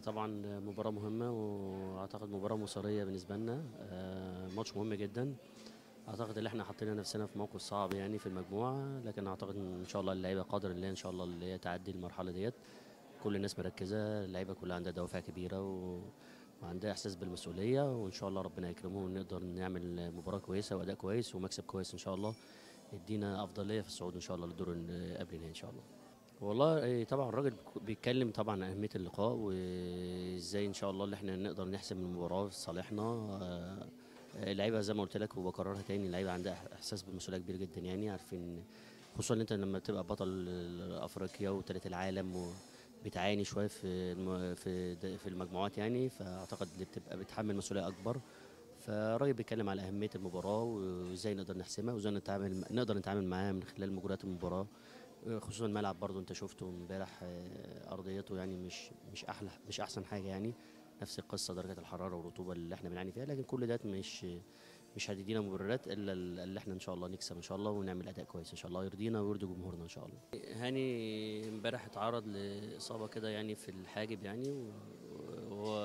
طبعا مباراة مهمة واعتقد مباراة مصيرية بالنسبة لنا آه، ماتش مهم جدا اعتقد ان احنا حطينا نفسنا في موقف صعب يعني في المجموعة لكن اعتقد ان شاء الله اللعيبة قادر الله ان شاء الله اللي هي تعدي المرحلة ديت كل الناس مركزة اللعيبة كلها عندها دوافع كبيرة و... وعندها احساس بالمسؤولية وان شاء الله ربنا يكرمه ونقدر نعمل مباراة كويسة واداء كويس ومكسب كويس ان شاء الله يدينا افضلية في الصعود ان شاء الله للدور اللي قبل النهائي ان شاء الله والله إيه، طبعا الراجل بيتكلم طبعا عن اهميه اللقاء وازاي ان شاء الله اللي احنا نقدر نحسم المباراه في صالحنا آه، اللعيبه زي ما قلت لك وبكررها تاني اللعيبه عندها احساس بالمسؤوليه كبير جدا يعني عارفين خصوصا ان انت لما تبقى بطل افريقيا وثالث العالم وبتعاني شويه في الم- في د- في المجموعات يعني فاعتقد اللي بتبقى بتحمل مسؤوليه اكبر فالراجل بيتكلم على اهميه المباراه وازاي نقدر نحسمها وازاي نتعامل نقدر نتعامل معاها من خلال مجريات المباراه خصوصا الملعب برضو انت شفته امبارح آه، ارضيته يعني مش مش احلى مش احسن حاجه يعني نفس القصه درجه الحراره والرطوبه اللي احنا بنعاني فيها لكن كل ده مش مش هتدينا مبررات الا ال- اللي احنا ان شاء الله نكسب ان شاء الله ونعمل اداء كويس ان شاء الله يرضينا ويرضي جمهورنا ان شاء الله هاني امبارح اتعرض لاصابه كده يعني في الحاجب يعني وهو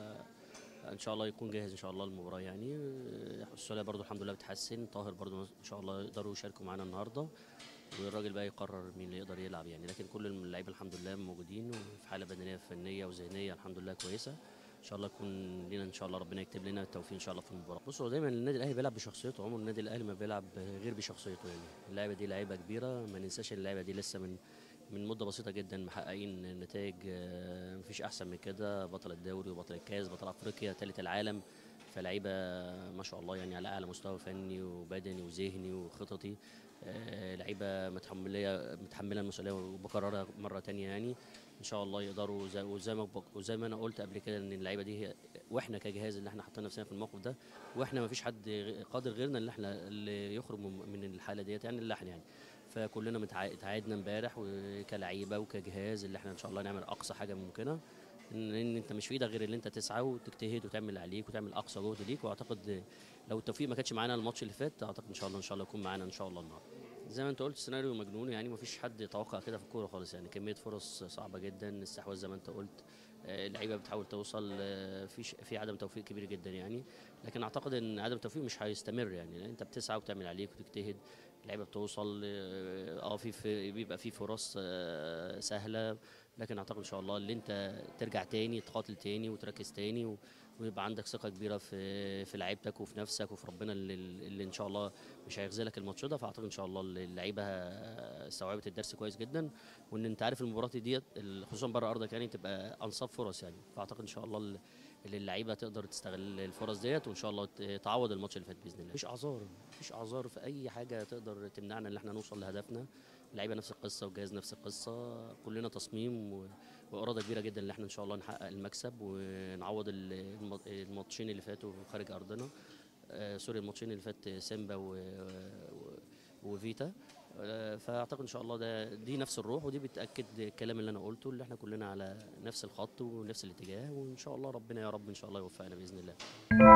ان شاء الله يكون جاهز ان شاء الله المباراه يعني السوليه برضو الحمد لله بتحسن طاهر برضو ان شاء الله يقدروا يشاركوا معانا النهارده والراجل بقى يقرر مين اللي يقدر يلعب يعني لكن كل اللعيبه الحمد لله موجودين وفي حاله بدنيه فنيه وذهنيه الحمد لله كويسه ان شاء الله يكون لنا ان شاء الله ربنا يكتب لنا التوفيق ان شاء الله في المباراه بص هو دايما النادي الاهلي بيلعب بشخصيته عمر النادي الاهلي ما بيلعب غير بشخصيته يعني اللعيبه دي لعيبه كبيره ما ننساش اللعيبه دي لسه من من مده بسيطه جدا محققين نتائج آه، مفيش احسن من كده بطل الدوري وبطل الكاس بطل افريقيا ثالث العالم فلعيبه ما شاء الله يعني على اعلى مستوى فني وبدني وذهني وخططي آه، لعيبه متحمله متحمله المسؤوليه وبكررها مره تانية يعني ان شاء الله يقدروا زي وزي ما بك- وزي ما انا قلت قبل كده ان اللعيبه دي هي واحنا كجهاز اللي احنا حطينا نفسنا في الموقف ده واحنا ما فيش حد غ- قادر غيرنا اللي احنا اللي يخرج من من الحاله ديت يعني اللي احنا يعني فكلنا متع- اتعايدنا امبارح وكلعيبه وكجهاز اللي احنا ان شاء الله نعمل اقصى حاجه ممكنه ان إن انت مش في ايدك غير اللي انت تسعى وتجتهد وتعمل اللي عليك وتعمل اقصى جهد ليك واعتقد لو التوفيق ما كانش معانا الماتش اللي فات اعتقد ان شاء الله ان شاء الله يكون معانا ان شاء الله النهارده زي ما انت قلت سيناريو مجنون يعني ما فيش حد يتوقع كده في الكوره خالص يعني كميه فرص صعبه جدا استحواذ زي ما انت قلت آه، اللعيبه بتحاول توصل آه، في ش- في عدم توفيق كبير جدا يعني لكن اعتقد ان عدم التوفيق مش هيستمر يعني لان انت بتسعى وبتعمل عليك وتجتهد اللعيبه بتوصل اه آه، في في بيبقى في فرص آه، سهله لكن اعتقد ان شاء الله اللي انت ترجع تاني تقاتل تاني وتركز تاني و- ويبقى عندك ثقه كبيره في في لعيبتك وفي نفسك وفي ربنا اللي, اللي ان شاء الله مش هيخذلك الماتش ده فاعتقد ان شاء الله اللعيبه استوعبت الدرس كويس جدا وان انت عارف المباراه ديت ال- خصوصا بره ارضك يعني تبقى انصاف فرص يعني فاعتقد ان شاء الله ال- اللي اللعيبه تقدر تستغل الفرص ديت وان شاء الله ت- تعوض الماتش اللي فات باذن الله مفيش اعذار مفيش اعذار في اي حاجه تقدر تمنعنا ان احنا نوصل لهدفنا اللعيبه نفس القصه والجهاز نفس القصه كلنا تصميم و... واراده كبيره جدا ان احنا ان شاء الله نحقق المكسب ونعوض ال- الم- الماتشين اللي فاتوا خارج ارضنا آه سوري الماتشين اللي فات سيمبا و... و... وفيتا آه، فاعتقد ان شاء الله ده دي نفس الروح ودي بتاكد الكلام اللي انا قلته اللي احنا كلنا على نفس الخط ونفس الاتجاه وان شاء الله ربنا يا رب ان شاء الله يوفقنا باذن الله